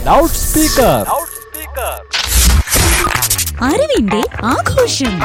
loud speaker അറിവിന്റെ ആഘോഷം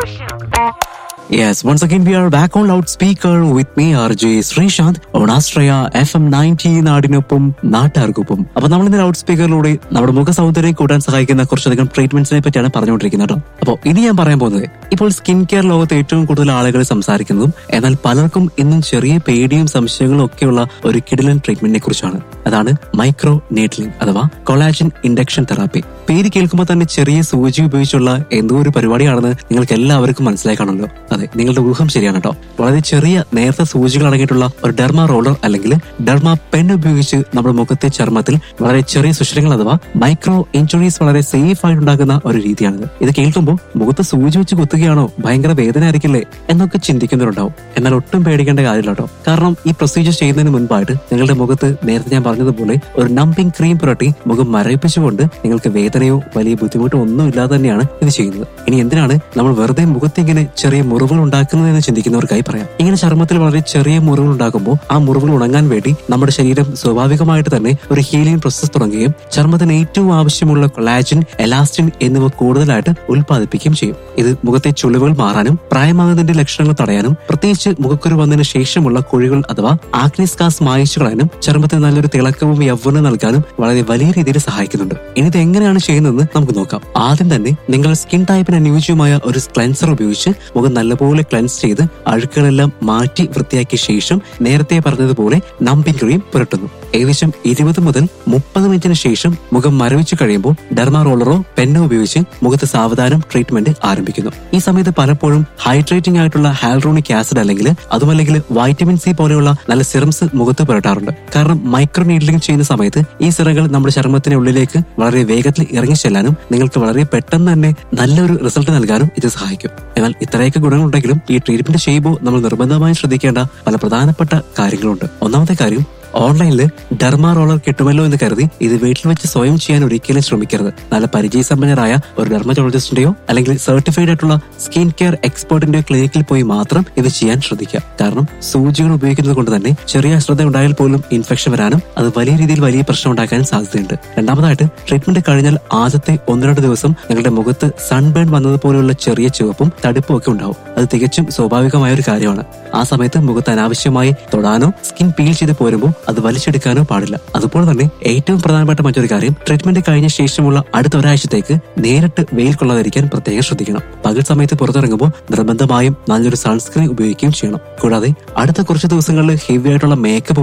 Yes, once again we are back on loudspeaker with me RJ Sreesanth on Astraya FM 90 നാടിനൊപ്പം നാട്ടാർക്കൊപ്പം അപ്പൊ നമ്മൾ ഇന്ന് ലൗഡ് സ്പീക്കറിലൂടെ നമ്മുടെ മുഖ സൗന്ദര്യം കൂട്ടാൻ സഹായിക്കുന്ന കുറച്ചധികം ട്രീറ്റ്മെന്റ്സിനെ പറ്റിയാണ് പറഞ്ഞുകൊണ്ടിരിക്കുന്നത് കേട്ടോ അപ്പോൾ ഇനി ഞാൻ പറയാൻ പോകുന്നത് ഇപ്പോൾ സ്കിൻ കെയർ ലോകത്ത് ഏറ്റവും കൂടുതൽ ആളുകൾ സംസാരിക്കുന്നതും എന്നാൽ പലർക്കും ഇന്നും ചെറിയ പേടിയും സംശയങ്ങളും ഒക്കെയുള്ള ഒരു കിടിലൻ ട്രീറ്റ്മെന്റിനെ കുറിച്ചാണ് അതാണ് മൈക്രോ നേറ്റ്ലിംഗ് അഥവാ കൊളാജൻ ഇൻഡക്ഷൻ തെറാപ്പി പേര് കേൾക്കുമ്പോൾ തന്നെ ചെറിയ സൂചി ഉപയോഗിച്ചുള്ള എന്തോ ഒരു പരിപാടിയാണെന്ന് നിങ്ങൾക്ക് എല്ലാവർക്കും മനസ്സിലായി കാണുമല്ലോ അതെ നിങ്ങളുടെ ഊഹം ശരിയാണ് കേട്ടോ വളരെ ചെറിയ നേർത്ത സൂചികൾ അടങ്ങിയിട്ടുള്ള ഒരു ഡെർമ റോളർ അല്ലെങ്കിൽ ഡെർമ പെൻ ഉപയോഗിച്ച് നമ്മുടെ മുഖത്തെ ചർമ്മത്തിൽ വളരെ ചെറിയ സുഷിരങ്ങൾ അഥവാ മൈക്രോ ഇഞ്ചുറീസ് വളരെ സേഫ് ആയിട്ട് ഉണ്ടാക്കുന്ന ഒരു രീതിയാണിത് ഇത് കേൾക്കുമ്പോൾ മുഖത്ത് സൂചി വെച്ച് കുത്തുകയാണോ ഭയങ്കര വേദന ആയിരിക്കില്ലേ എന്നൊക്കെ ചിന്തിക്കുന്നവരുണ്ടാവും എന്നാൽ ഒട്ടും പേടിക്കേണ്ട കാര്യമില്ല കേട്ടോ കാരണം ഈ പ്രൊസീജിയർ ചെയ്യുന്നതിന് മുൻപായിട്ട് നിങ്ങളുടെ മുഖത്ത് നേരത്തെ ഞാൻ പറഞ്ഞതുപോലെ ഒരു നമ്പിംഗ് ക്രീം പുരട്ടി മുഖം മരവിപ്പിച്ചുകൊണ്ട് നിങ്ങൾക്ക് വേദനയോ വലിയ ബുദ്ധിമുട്ടോ ഒന്നും ഇല്ലാതെ തന്നെയാണ് ഇത് ചെയ്യുന്നത് ഇനി എന്തിനാണ് നമ്മൾ വെറുതെ മുഖത്ത് ഇങ്ങനെ ചെറിയ മുറിവുകൾ ഉണ്ടാക്കുന്നത് എന്ന് ചിന്തിക്കുന്നവർക്കായി പറയാം ഇങ്ങനെ ചർമ്മത്തിൽ വളരെ ചെറിയ മുറിവുകൾ ഉണ്ടാകുമ്പോൾ ആ മുറിവുകൾ ഉണങ്ങാൻ വേണ്ടി നമ്മുടെ ശരീരം സ്വാഭാവികമായിട്ട് തന്നെ ഒരു ഹീലിംഗ് പ്രോസസ് തുടങ്ങുകയും ചർമ്മത്തിന് ഏറ്റവും ആവശ്യമുള്ള കൊളാജിൻ എലാസ്റ്റിൻ എന്നിവ കൂടുതലായിട്ട് ഉൽപ്പാദിപ്പിക്കുകയും ചെയ്യും ഇത് മുഖത്തെ ചുളിവുകൾ മാറാനും പ്രായമാകുന്നതിന്റെ ലക്ഷണങ്ങൾ തടയാനും പ്രത്യേകിച്ച് മുഖക്കുരു വന്നതിന് ശേഷമുള്ള കുഴികൾ അഥവാ ആക്നിസ്കാസ് മായിച്ചു കളയാനും ചർമ്മത്തിന് നല്ലൊരു തിളക്കവും യൗവനം നൽകാനും വളരെ വലിയ രീതിയിൽ സഹായിക്കുന്നുണ്ട് ഇനി ഇത് എങ്ങനെയാണ് ചെയ്യുന്നതെന്ന് നമുക്ക് നോക്കാം ആദ്യം തന്നെ നിങ്ങൾ സ്കിൻ ടൈപ്പിന് അനുയോജ്യമായ ഒരു ക്ലെൻസർ ഉപയോഗിച്ച് മുഖം നല്ലപോലെ ക്ലെൻസ് ചെയ്ത് അഴുക്കുകളെല്ലാം മാറ്റി വൃത്തിയാക്കിയ ശേഷം നേരത്തെ പറഞ്ഞതുപോലെ നമ്പിംഗ് ക്രീം പുരട്ടുന്നു ഏകദേശം ഇരുപത് മുതൽ മുപ്പത് മിനിറ്റിന് ശേഷം മുഖം മരവിച്ചു കഴിയുമ്പോൾ ഡെർമാ റോളറോ പെന്നോ ഉപയോഗിച്ച് മുഖത്ത് സാവധാനം ട്രീറ്റ്മെന്റ് ആരംഭിക്കുന്നു ഈ സമയത്ത് പലപ്പോഴും ഹൈഡ്രേറ്റിംഗ് ആയിട്ടുള്ള ഹാൽറോണിക് ആസിഡ് അല്ലെങ്കിൽ അതുമല്ലെങ്കിൽ വൈറ്റമിൻ സി പോലെയുള്ള നല്ല സിറംസ് മുഖത്ത് പുരട്ടാറുണ്ട് കാരണം മൈക്രോ നീഡ്ലിംഗ് ചെയ്യുന്ന സമയത്ത് ഈ സിറകൾ നമ്മുടെ ചർമ്മത്തിന്റെ ഉള്ളിലേക്ക് വളരെ വേഗത്തിൽ ഇറങ്ങി ചെല്ലാനും നിങ്ങൾക്ക് വളരെ പെട്ടെന്ന് തന്നെ നല്ലൊരു റിസൾട്ട് നൽകാനും ഇത് സഹായിക്കും എന്നാൽ ഇത്രയൊക്കെ ഗുണങ്ങളുണ്ടെങ്കിലും ഈ ട്രീറ്റ്മെന്റ് ചെയ്യുമ്പോൾ നമ്മൾ നിർബന്ധമായും ശ്രദ്ധിക്കേണ്ട പല പ്രധാനപ്പെട്ട കാര്യങ്ങളുണ്ട് ഒന്നാമത്തെ കാര്യം ഓൺലൈനിൽ ഡെർമാ റോളർ കിട്ടുമല്ലോ എന്ന് കരുതി ഇത് വീട്ടിൽ വെച്ച് സ്വയം ചെയ്യാൻ ഒരിക്കലും ശ്രമിക്കരുത് നല്ല പരിചയസമ്പന്നരായ ഒരു ഡെർമറ്റോളജിസ്റ്റിന്റെയോ അല്ലെങ്കിൽ സർട്ടിഫൈഡ് ആയിട്ടുള്ള സ്കിൻ കെയർ എക്സ്പേർട്ടിന്റെയോ ക്ലിനിക്കിൽ പോയി മാത്രം ഇത് ചെയ്യാൻ ശ്രദ്ധിക്കുക കാരണം സൂചികൾ ഉപയോഗിക്കുന്നത് കൊണ്ട് തന്നെ ചെറിയ അശ്രദ്ധ ഉണ്ടായാൽ പോലും ഇൻഫെക്ഷൻ വരാനും അത് വലിയ രീതിയിൽ വലിയ പ്രശ്നം ഉണ്ടാക്കാനും സാധ്യതയുണ്ട് രണ്ടാമതായിട്ട് ട്രീറ്റ്മെന്റ് കഴിഞ്ഞാൽ ആദ്യത്തെ ഒന്ന് രണ്ട് ദിവസം നിങ്ങളുടെ മുഖത്ത് സൺബേൺ വന്നതുപോലെയുള്ള ചെറിയ ചുവപ്പും തടുപ്പും ഒക്കെ ഉണ്ടാവും അത് തികച്ചും സ്വാഭാവികമായ ഒരു കാര്യമാണ് ആ സമയത്ത് മുഖത്ത് അനാവശ്യമായി തൊടാനോ സ്കിൻ പീൽ ചെയ്ത് പോരുമ്പോൾ അത് വലിച്ചെടുക്കാനോ പാടില്ല അതുപോലെ തന്നെ ഏറ്റവും പ്രധാനപ്പെട്ട മറ്റൊരു കാര്യം ട്രീറ്റ്മെന്റ് കഴിഞ്ഞ ശേഷമുള്ള അടുത്ത ഒരാഴ്ചത്തേക്ക് നേരിട്ട് വെയിൽ കൊള്ളാതിരിക്കാൻ പ്രത്യേകം ശ്രദ്ധിക്കണം പകൽ സമയത്ത് പുറത്തിറങ്ങുമ്പോൾ നിർബന്ധമായും നല്ലൊരു സൺസ്ക്രീൻ ഉപയോഗിക്കുകയും ചെയ്യണം കൂടാതെ അടുത്ത കുറച്ച് ദിവസങ്ങളിൽ ഹെവി ആയിട്ടുള്ള മേക്കപ്പ്